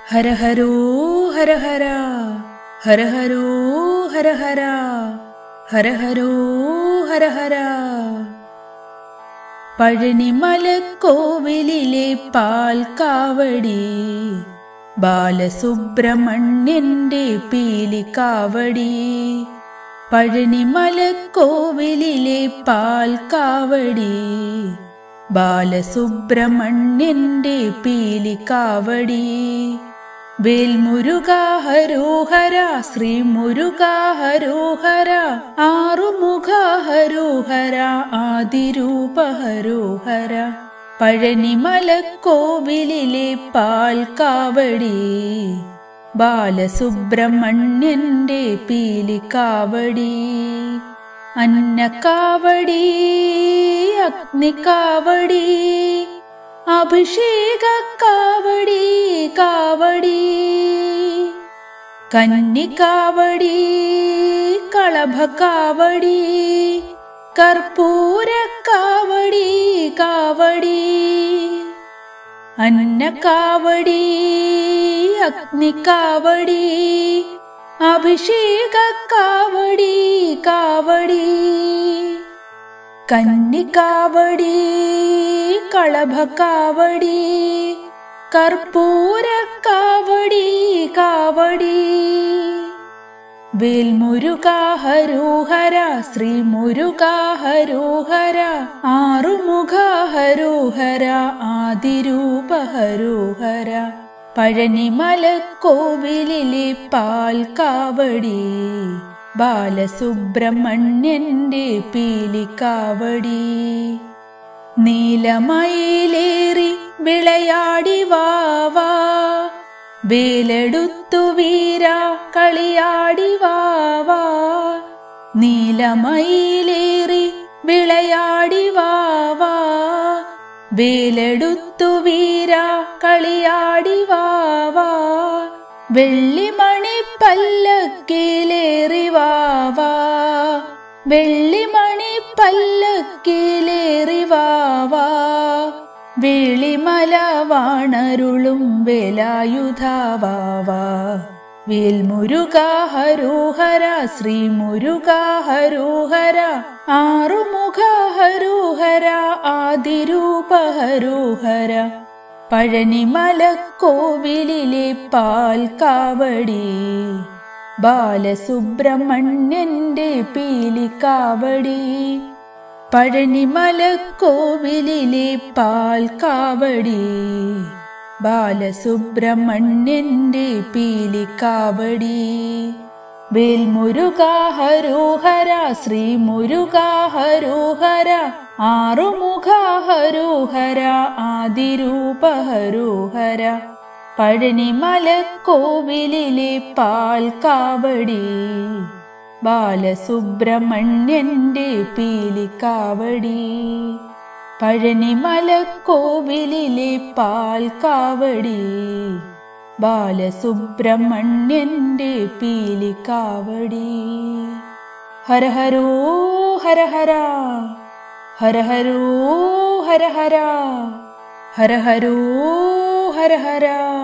ഹര ഹരോ ഹര ഹര ഹര ഹരോ ഹര ഹര ഹര ഹരോ ഹര ഹര പഴനിമലക്കോവിലിലെ പാൽക്കാവടി ബാലസുബ്രഹ്മണ്യന്റെ പീലിക്കാവടി പഴനിമലക്കോവിലിലെ പാൽക്കാവടി ബാലസുബ്രഹ്മണ്യന്റെ പീലിക്കാവടി വേൽമുരുക ഹരോഹര ശ്രീ മുരുക ഹരോഹര ആറുമുഖ ഹരോഹര ആദിരൂപ ഹരോഹര പഴനിമലക്കോവിലിലെ പാൽക്കാവടി ബാലസുബ്രഹ്മണ്യന്റെ പീലിക്കാവടി അന്നക്കാവടി അഗ്നിക്കാവടി അഭിഷേക കാവടി കാവടി കന്നിക്കാവടി കളഭക്കാവടി കർപ്പൂരക്കാവടി കാവടി അന്നക്കാവടി അഗ്നിക്കാവടി അഭിഷേക കാവടി കാവടി കന്നിക്കാവടി കളഭക്കാവടി കർപ്പൂരക്കാവടി കാവടി വേൽമുരുക ഹരോഹര ശ്രീ മുരുക ഹരോഹര ആറുമുഖ ഹരോഹര ആദിരൂപ ഹരോഹര പഴനിമലക്കോവിലിലെ പാൽക്കാവടി ബാലസുബ്രഹ്മണ്യന്റെ പീലിക്കാവടി നീലമയിലേറി വിളയാടി വാവാ വേലെടുത്തു വീര കളിയാടി വാവാ നീലമയിലേറി വിളയാടി വാവാ വേലെടുത്തു വീര കളിയാടി വാവാ വെള്ളിമണി പല്ലക്കിലേറി വാവാ വെള്ളിമണി പല്ലക്കിലേറി വാവാ വേളിമല വാണരുളും വേലായുധാവാവാ വേൽമുരുക ഹരോഹര ശ്രീ മുരുക ഹരോഹര ആറുമുഖ ഹരോഹര ആദിരൂപ ഹരോഹര പഴനിമലക്കോവിലിലെ പാൽക്കാവടി ബാലസുബ്രഹ്മണ്യന്റെ പീലിക്കാവടി പഴനിമലക്കോവിലിലെ പാൽക്കാവടി ബാലസുബ്രഹ്മണ്യന്റെ പീലിക്കാവടി വേൽമുരുക ഹരോഹര ശ്രീ മുരുക ഹരോഹര ആറുമുഖ ഹരോഹര ആദിരൂപ ഹരോഹര പഴനിമലക്കോവിലിലെ പാൽക്കാവടി ബാലസുബ്രഹ്മണ്യന്റെ പീലിക്കാവടി പഴനിമലക്കോവിലിലെ പാൽക്കാവടി ബാലസുബ്രഹ്മണ്യന്റെ പീലിക്കാവടി ഹര ഹരോ ഹര ഹര ഹര ഹരോ ഹര ഹര ഹര ഹരോ ഹര ഹര